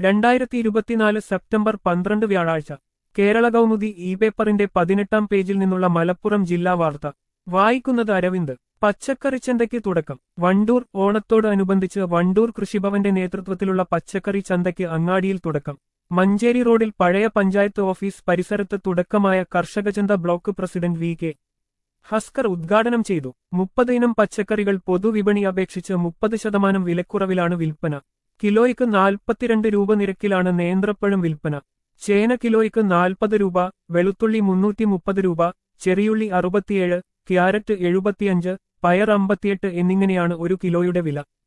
രണ്ടായിരത്തി ഇരുപത്തിനാല് സെപ്റ്റംബർ പന്ത്രണ്ട് വ്യാഴാഴ്ച കേരള കൗമുദി ഇ പേപ്പറിന്റെ പതിനെട്ടാം പേജിൽ നിന്നുള്ള മലപ്പുറം ജില്ലാ വാർത്ത വായിക്കുന്നത് അരവിന്ദ് പച്ചക്കറിച്ചന്തയ്ക്ക് തുടക്കം വണ്ടൂർ ഓണത്തോട് അനുബന്ധിച്ച് വണ്ടൂർ കൃഷിഭവന്റെ നേതൃത്വത്തിലുള്ള പച്ചക്കറി ചന്തയ്ക്ക് അങ്ങാടിയിൽ തുടക്കം മഞ്ചേരി റോഡിൽ പഴയ പഞ്ചായത്ത് ഓഫീസ് പരിസരത്ത് തുടക്കമായ കർഷകചന്ത block president V K Haskar ഉദ്ഘാടനം ചെയ്തു മുപ്പത് ഇനം പച്ചക്കറികൾ പൊതുവിപണി അപേക്ഷിച്ച് മുപ്പത് ശതമാനം വിലക്കുറവിലാണ് വിൽപ്പന കിലോയ്ക്ക് നാൽപ്പത്തിരണ്ട് രൂപ നിരക്കിലാണ് നേന്ത്രപ്പഴം വിൽപ്പന ചേന കിലോയ്ക്ക് നാൽപ്പത് രൂപ വെളുത്തുള്ളി മുന്നൂറ്റി മുപ്പത് രൂപ ചെറിയുള്ളി അറുപത്തിയേഴ് ക്യാരറ്റ് എഴുപത്തിയഞ്ച് പയർ അമ്പത്തിയെട്ട് എന്നിങ്ങനെയാണ് ഒരു കിലോയുടെ വില